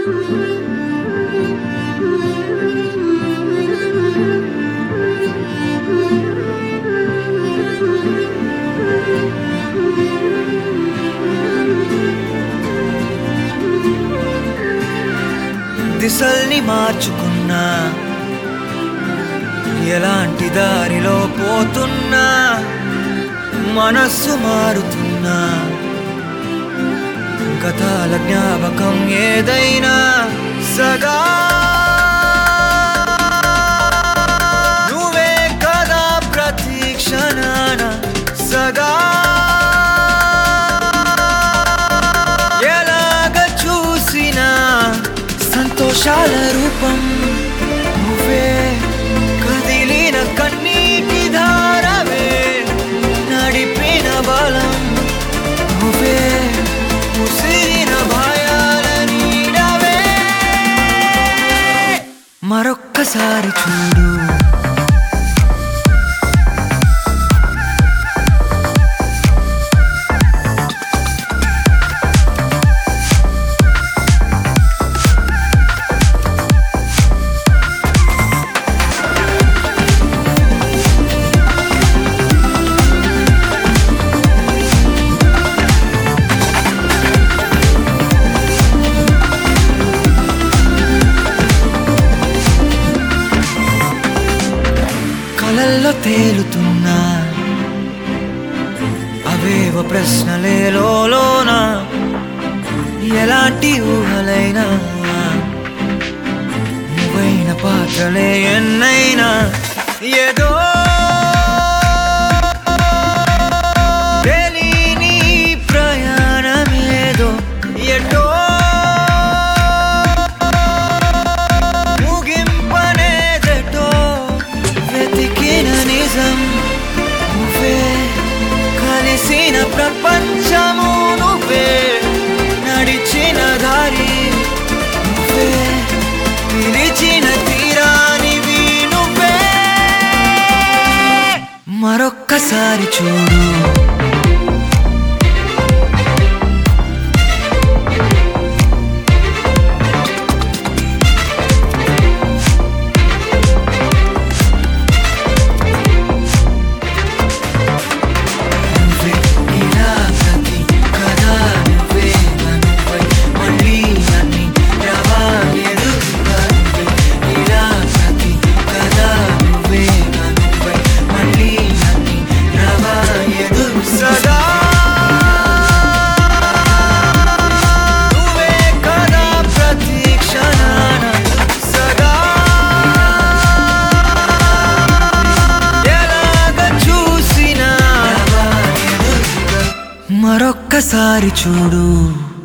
దిశల్ని మార్చుకున్నా ఎలాంటి దారిలో పోతున్నా మనస్సు మారుతున్నా గతాల జ్ఞాపకం ఏదైనా సదా నువ్వే కదా ప్రతి క్షణాన సదా ఎలాగ చూసినా సంతోషాల రూపం నువ్వే కదిలిన కన్నీటి ధారవే నడిపిన బలం నువ్వే ముసిరిన భయాల నీడవే మరొక్కసారి చూడు కలల్లో తేలుతున్నా అవేవ ప్రశ్నలే లోన ఎలాంటి ఊహలైనా నువ్వైన పాత్రలే ఎన్నైనా ఏదో తెలియని ప్రయాణమేదో ఎటో ముగింపనేదటో వెతికిన నిజం నువ్వే కలిసిన ప్రపంచము నువ్వే నడిచిన దారి నువ్వే పిలిచిన తీరానివి నువ్వే మరొక్కసారి చూడు నువ్వే ఇలా ప్రతి కథ నువ్వే నువ్వై మళ్ళీ నన్ను రవా ఎదురుగా నువ్వే ఇలా ప్రతి కథ నువ్వే నువ్వై మళ్ళీ నన్ను రవా ఎదురు సదా నువ్వే కదా ప్రతి క్షణాన సదా ఎలాగ చూసినా మరొక్కసారి చూడు